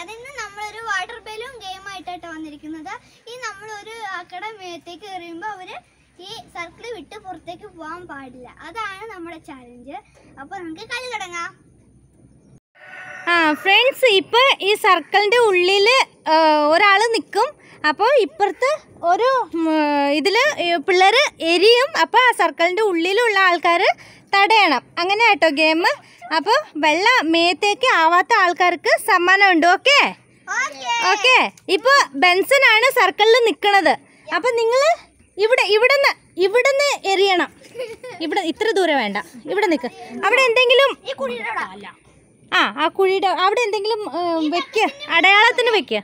അതിന് നമ്മളൊരു water balloon game ആയിട്ടാണ് വന്നിരിക്കുന്നത് ഈ നമ്മളൊരു ആക്കടെ മേത്തേക്ക് എറിയുമ്പോൾ അവര് ഈ സർക്കിൾ വിട്ട് പുറത്തേക്ക് പോകാൻ പാടില്ല അതാണ് നമ്മുടെ ചാലഞ്ച് അപ്പൊ നമുക്ക് കളി തുടങ്ങാം ആ ഫ്രണ്ട്സ് ഇപ്പോൾ ഈ സർക്കിളിൻ്റെ ഉള്ളിൽ ഒരാൾ നിൽക്കും അപ്പോൾ ഇപ്പുറത്ത് ഒരു ഇതിൽ പിള്ളേർ എരിയും അപ്പോൾ ആ സർക്കിളിൻ്റെ ഉള്ളിലുള്ള ആൾക്കാർ തടയണം അങ്ങനെ കേട്ടോ ഗെയിം അപ്പോൾ വെള്ള മേത്തേക്ക് ആവാത്ത ആൾക്കാർക്ക് സമ്മാനമുണ്ട് ഓക്കെ ഓക്കെ ഇപ്പോൾ ബെൻസനാണ് സർക്കിളിൽ നിൽക്കണത് അപ്പോൾ നിങ്ങൾ ഇവിടെ ഇവിടുന്ന് ഇവിടുന്ന് എറിയണം ഇവിടെ ഇത്ര ദൂരം വേണ്ട ഇവിടെ നിൽക്ക് അവിടെ എന്തെങ്കിലും ആ ആ കുഴിയുടെ അവിടെ എന്തെങ്കിലും വെക്ക അടയാളത്തിന് വെക്ക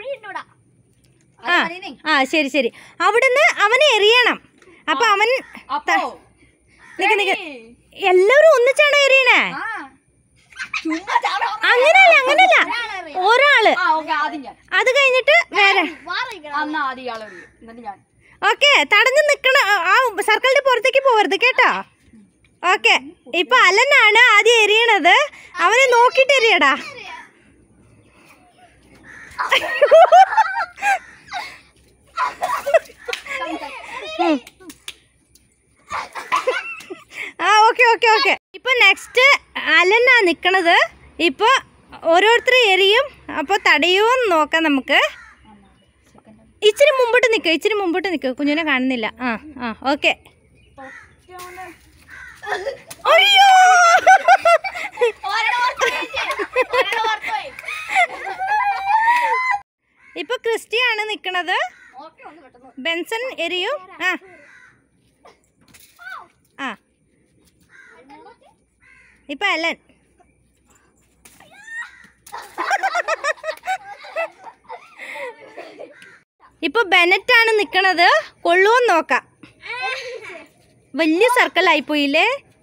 ആ ആ ശരി ശരി അവിടുന്ന് അവനെ എറിയണം അപ്പൊ അവൻ അപ്പോ നിക്ക് നിക്ക് എല്ലാവരും ഒന്നിച്ചാണോ എറിയണേ ആ ചുമ്മാ ചാടാം. അങ്ങനല്ല അങ്ങനല്ല ഒരാള് ആ ഓക്കെ ആദ്യം ഞാൻ അത് കഴിഞ്ഞിട്ട് വേറെ അന്ന് ആദ്യം ഇയാൾ എറിയും എന്നിട്ട് ഞാൻ ഓക്കെ തടഞ്ഞു നിക്കണ ആ സർക്കിളിന്റെ പുറത്തേക്ക് പോവരുത് കേട്ടോ ഓക്കെ ഇപ്പൊ അലനാണ് ആദ്യം എറിയണത് അവനെ നോക്കിട്ട് എറിയടാ ഉം. ആ ഓക്കെ ഓക്കെ ഓക്കെ ഇപ്പൊ നെക്സ്റ്റ് അലനാ നിക്കണത് ഇപ്പൊ ഓരോരുത്തർ എറിയും അപ്പൊ തടയുമോ എന്ന് നോക്കാം നമുക്ക് ഇച്ചിരി മുമ്പോട്ട് നിൽക്കുക ഇച്ചിരി മുമ്പോട്ട് നിൽക്കുക കുഞ്ഞിനെ കാണുന്നില്ല ആ ആ ഓക്കെ അയ്യോ ഇപ്പൊ ക്രിസ്റ്റിയാണ് നിക്കണത് ബെൻസൺ എരിയും ആ ആ ഇപ്പൊ അലൻ ഇപ്പൊ ബെനറ്റ് ആണ് നിക്കണത് കൊള്ളുവോന്ന് നോക്കാം വലിയ സർക്കിൾ ആയിപ്പോയില്ലേ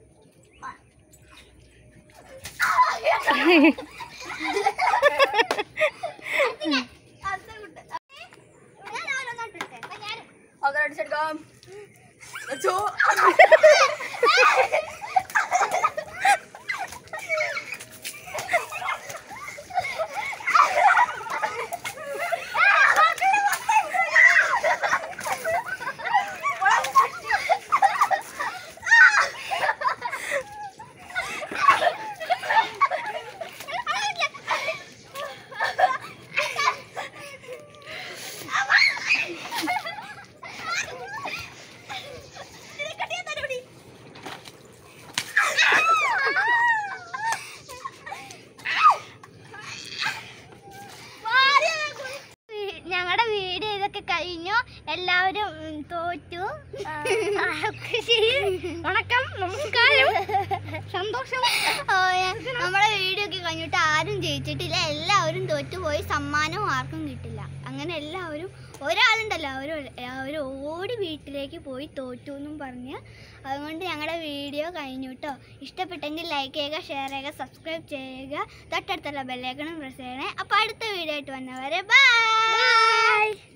അങ്ങനെ അടിച്ചെടുക്കാം വെച്ചോ. ഞങ്ങളുടെ വീഡിയോ ഇതൊക്കെ കഴിഞ്ഞു എല്ലാവരും ഉം, തോറ്റു ഒക്കെ ശരി. വണക്കം നമസ്കാരം സന്തോഷം നമ്മുടെ വീഡിയോ ഒക്കെ കഴിഞ്ഞിട്ട് ആരും ജയിച്ചിട്ടില്ല എല്ലാവരും തോറ്റുപോയി സമ്മാനം ആർക്കും കിട്ടില്ല അങ്ങനെ എല്ലാവരും ഒരാളുണ്ടല്ലോ അവർ അവർ ഓടി വീട്ടിലേക്ക് പോയി തോറ്റു എന്നും പറഞ്ഞ് അതുകൊണ്ട് ഞങ്ങളുടെ വീഡിയോ കഴിഞ്ഞു കേട്ടോ ഇഷ്ടപ്പെട്ടെങ്കിൽ ലൈക്ക് ചെയ്യുക ഷെയർ ചെയ്യുക സബ്സ്ക്രൈബ് ചെയ്യുക തൊട്ടടുത്തുള്ള ബെല്ലൈക്കണം പ്രസ് ചെയ്യണേ അപ്പോൾ അടുത്ത വീഡിയോ ആയിട്ട് വന്നവരെ ബൈ